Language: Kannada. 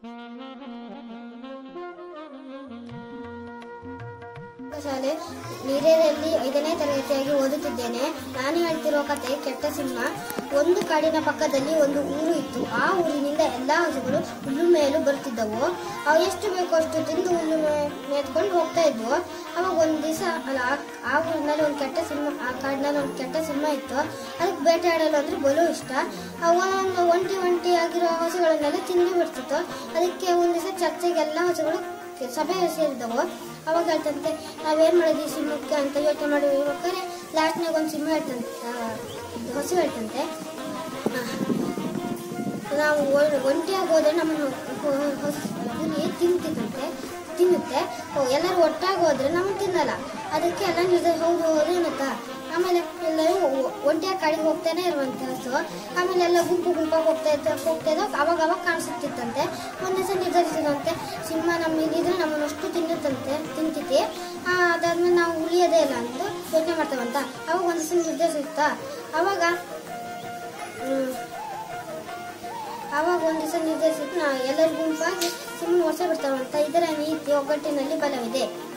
ಶಾಲೆ ನೀರೇರಿಯಲ್ಲಿ ಐದನೇ ತರಗತಿಯಾಗಿ ಓದುತ್ತಿದ್ದೇನೆ ನಾನು ಹೇಳ್ತಿರೋ ಕತೆ ಕೆಟ್ಟ ಸಿಂಹ ಒಂದು ಕಾಡಿನ ಪಕ್ಕದಲ್ಲಿ ಒಂದು ಊರು ಇತ್ತು ಆ ಊರಿನಿಂದ ಎಲ್ಲಾ ಹಸುಗಳು ಹುಲ್ಲು ಮೇಲು ಬರುತ್ತಿದ್ದವು ಅವು ಎಷ್ಟು ಬೇಕೋ ಅಷ್ಟು ತಿಂದು ಹುಲ್ಲು ಮೇ- ಮೇಯ್ದುಕೊಂಡು ಹೋಗ್ತಾ ಇದ್ವು ಅವಾಗ ಒಂದು ದಿವಸ ಅಲ್ಲ ಆ- ಆ ಊರಿನಲ್ಲಿ ಒಂದು ಕೆಟ್ಟ ಸಿಂಹ ಆ ಕಾಡಿನಲ್ಲಿ ಒಂದು ಕೆಟ್ಟ ಸಿಂಹ ಇತ್ತು ಅದಕ್ಕೆ ಬೇಟೆಯಾಡಲು ಅಂದ್ರೆ ಬಲು ಇಷ್ಟ ಅವು ಒಂದೊಂದು ಒಂಟಿ ಒಂಟಿ ಆಗಿರೋ ಹಸುಗಳನ್ನೆಲ್ಲ ತಿಂದು ಬಿಡ್ತಿತ್ತು ಅದಕ್ಕೆ ಒಂದು ದಿವಸ ಚರ್ಚೆಗೆ ಎಲ್ಲ ಹಸುಗಳು ಸಭೆ ಸೇರಿದವು ಅವಾಗ ಹೇಳ್ತಂತೆ ನಾವೇನ್ ಮಾಡೋದು ಈ ಸಿಂಹಕ್ಕೆ ಅಂತ ಯೋಚನೆ ಮಾಡಿ ಇರ್ಬೇಕಾದ್ರೆ ಲಾಸ್ಟ್ನಾಗ ಒಂದು ಸಿಂಹ ಹೇಳ್ತಂತೆ ಆ, ಇದು ಹಸು ಹೇಳ್ತಂತೆ ಆ, ನಾವು ಒ- ಒಂಟಿಯಾಗಿ ಹೋದ್ರೆ ನಮ್ಮನ್ನು ಹೊ- ಹೊಸ್- ಹುಲಿ ತಿಂತಿತ್ತಂತೆ ತಿನ್ನುತ್ತೆ ಓ, ಎಲ್ಲರೂ ಒಟ್ಟಾಗಿ ಹೋದ್ರೆ ನಮ್ಮನ್ನು ತಿನ್ನಲ್ಲ ಅದಕ್ಕೆ ಎಲ್ಲ ನಿರ್ಧಾರ ಹೌದು ಹೌದು ಅನ್ನತ್ತ ಆಮೇಲೆ ಎಲ್ಲರೂ ಒ- ಒಂಟಿಯಾಗಿ ಕಾಡಿಗೆ ಹೋಗ್ತಾನೆ ಇರುವಂತೆ ಹಸು ಆಮೇಲೆ ಎಲ್ಲ ಗುಂಪು ಗುಂಪಾಗಿ ಹೋಗ್ತಾ ಇತ್ತು ಹೋಗ್ತಾ ಇದ್ದೋ ಅವಾಗ ಅವಾಗ ಕಾಣಿಸುತ್ತಿತ್ತಂತೆ ಒಂದ್ ದಿವಸ ನಿರ್ಧರಿಸಿದಂತೆ ಸಿಂಹ ನಮ್ಮ ಇಲ್ಲಿದ್ರೆ ನಮ್ಮನ್ನು ಅಷ್ಟು ತಿನ್ನುತ್ತಂತೆ ತಿಂತಿತಿ ಆ, ಅದಾದ್ಮೇಲೆ ನಾವು ಉಳಿಯೋದೇ ಇಲ್ಲ ಅಂತ ಯೋಚನೆ ಮಾಡ್ತೇವಂತ ಅವಾಗ ಒಂದ್ ದಿವಸ ನಿರ್ಧರಿಸುತ್ತಾ ಅವಾಗ ಹ್ಮ್ ಆವಾಗ ಒಂದು ದಿವಸ ನಿರ್ಧರಿಸಿದ್ದು ನಾ ಎಲ್ಲರೂ ಗುಂಪಾಗಿ ಸುಮ್ಮನೆ ವರ್ಷ ಬಿಡ್ತಾವಂತ ಇದರ ನೀತಿ ಒಗ್ಗಟ್ಟಿನಲ್ಲಿ ಬಲವಿದೆ